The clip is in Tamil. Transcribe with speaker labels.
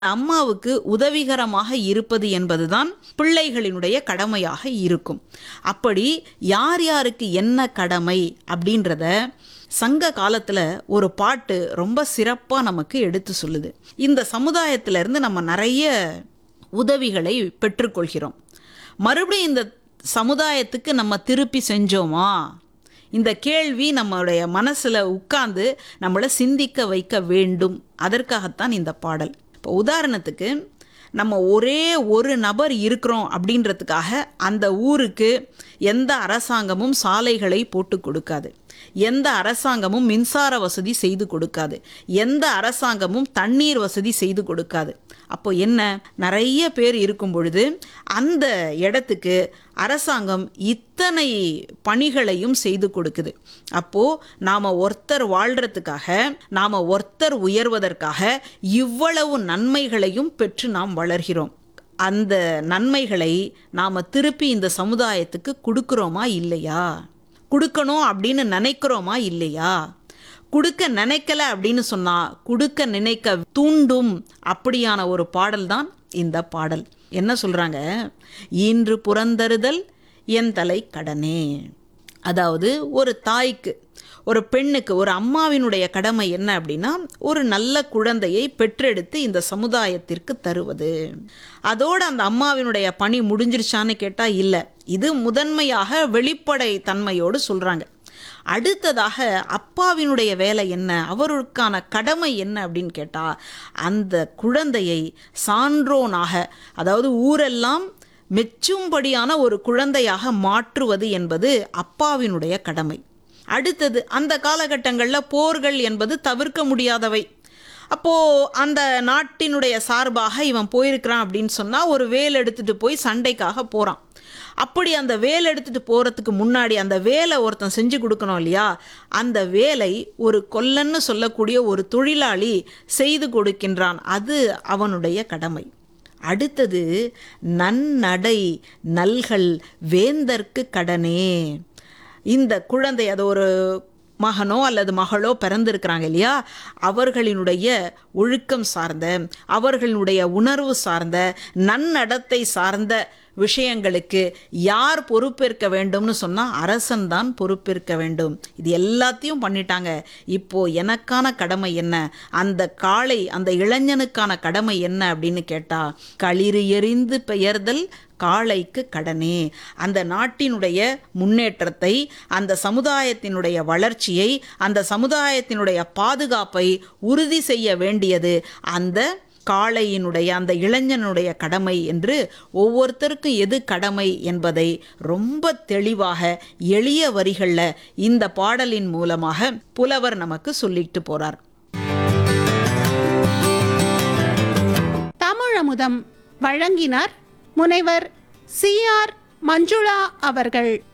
Speaker 1: அம்மாவுக்கு உதவிகரமாக இருப்பது என்பதுதான் பிள்ளைகளினுடைய கடமையாக இருக்கும் அப்படி யார் யாருக்கு என்ன கடமை அப்படின்றத சங்க காலத்தில் ஒரு பாட்டு ரொம்ப சிறப்பாக நமக்கு எடுத்து சொல்லுது இந்த சமுதாயத்திலிருந்து நம்ம நிறைய உதவிகளை பெற்றுக்கொள்கிறோம் மறுபடியும் இந்த சமுதாயத்துக்கு நம்ம திருப்பி செஞ்சோமா இந்த கேள்வி நம்மளுடைய மனசில் உட்கார்ந்து நம்மளை சிந்திக்க வைக்க வேண்டும் அதற்காகத்தான் இந்த பாடல் இப்போ உதாரணத்துக்கு நம்ம ஒரே ஒரு நபர் இருக்கிறோம் அப்படின்றதுக்காக அந்த ஊருக்கு எந்த அரசாங்கமும் சாலைகளை போட்டு கொடுக்காது எந்த அரசாங்கமும் மின்சார வசதி செய்து கொடுக்காது எந்த அரசாங்கமும் தண்ணீர் வசதி செய்து கொடுக்காது அப்போ என்ன நிறைய பேர் இருக்கும் பொழுது அந்த இடத்துக்கு அரசாங்கம் இத்தனை பணிகளையும் செய்து கொடுக்குது அப்போ நாம ஒருத்தர் வாழ்றதுக்காக நாம ஒருத்தர் உயர்வதற்காக இவ்வளவு நன்மைகளையும் பெற்று நாம் வளர்கிறோம் அந்த நன்மைகளை நாம திருப்பி இந்த சமுதாயத்துக்கு கொடுக்குறோமா இல்லையா கொடுக்கணும் அப்படின்னு நினைக்கிறோமா இல்லையா கொடுக்க நினைக்கல அப்படின்னு சொன்னா கொடுக்க நினைக்க தூண்டும் அப்படியான ஒரு பாடல் தான் இந்த பாடல் என்ன சொல்றாங்க ஈன்று புறந்தருதல் என் தலை கடனே அதாவது ஒரு தாய்க்கு ஒரு பெண்ணுக்கு ஒரு அம்மாவினுடைய கடமை என்ன அப்படின்னா ஒரு நல்ல குழந்தையை பெற்றெடுத்து இந்த சமுதாயத்திற்கு தருவது அதோடு அந்த அம்மாவினுடைய பணி முடிஞ்சிருச்சான்னு கேட்டால் இல்லை இது முதன்மையாக வெளிப்படை தன்மையோடு சொல்கிறாங்க அடுத்ததாக அப்பாவினுடைய வேலை என்ன அவருக்கான கடமை என்ன அப்படின்னு கேட்டால் அந்த குழந்தையை சான்றோனாக அதாவது ஊரெல்லாம் மெச்சும்படியான ஒரு குழந்தையாக மாற்றுவது என்பது அப்பாவினுடைய கடமை அடுத்தது அந்த காலகட்டங்களில் போர்கள் என்பது தவிர்க்க முடியாதவை அப்போது அந்த நாட்டினுடைய சார்பாக இவன் போயிருக்கிறான் அப்படின்னு சொன்னால் ஒரு வேல் எடுத்துகிட்டு போய் சண்டைக்காக போகிறான் அப்படி அந்த வேல் எடுத்துகிட்டு போகிறதுக்கு முன்னாடி அந்த வேலை ஒருத்தன் செஞ்சு கொடுக்கணும் இல்லையா அந்த வேலை ஒரு கொல்லன்னு சொல்லக்கூடிய ஒரு தொழிலாளி செய்து கொடுக்கின்றான் அது அவனுடைய கடமை அடுத்தது நன்னடை நல்கள் வேந்தற்கு கடனே இந்த குழந்தை அது ஒரு மகனோ அல்லது மகளோ பிறந்திருக்கிறாங்க இல்லையா அவர்களினுடைய ஒழுக்கம் சார்ந்த அவர்களினுடைய உணர்வு சார்ந்த நன்னடத்தை சார்ந்த விஷயங்களுக்கு யார் பொறுப்பேற்க வேண்டும்னு சொன்னால் அரசன் தான் பொறுப்பேற்க வேண்டும் இது எல்லாத்தையும் பண்ணிட்டாங்க இப்போ எனக்கான கடமை என்ன அந்த காளை அந்த இளைஞனுக்கான கடமை என்ன அப்படின்னு கேட்டா களிறு எறிந்து பெயர்தல் காளைக்கு கடனே அந்த நாட்டினுடைய முன்னேற்றத்தை அந்த சமுதாயத்தினுடைய வளர்ச்சியை அந்த சமுதாயத்தினுடைய பாதுகாப்பை உறுதி செய்ய வேண்டியது அந்த காளையினுடைய அந்த இளைஞனுடைய கடமை என்று ஒவ்வொருத்தருக்கும் எது கடமை என்பதை ரொம்ப தெளிவாக எளிய வரிகளில் இந்த பாடலின் மூலமாக புலவர் நமக்கு சொல்லிட்டு போறார்
Speaker 2: தமிழமுதம் வழங்கினார் முனைவர் சி ஆர் மஞ்சுளா அவர்கள்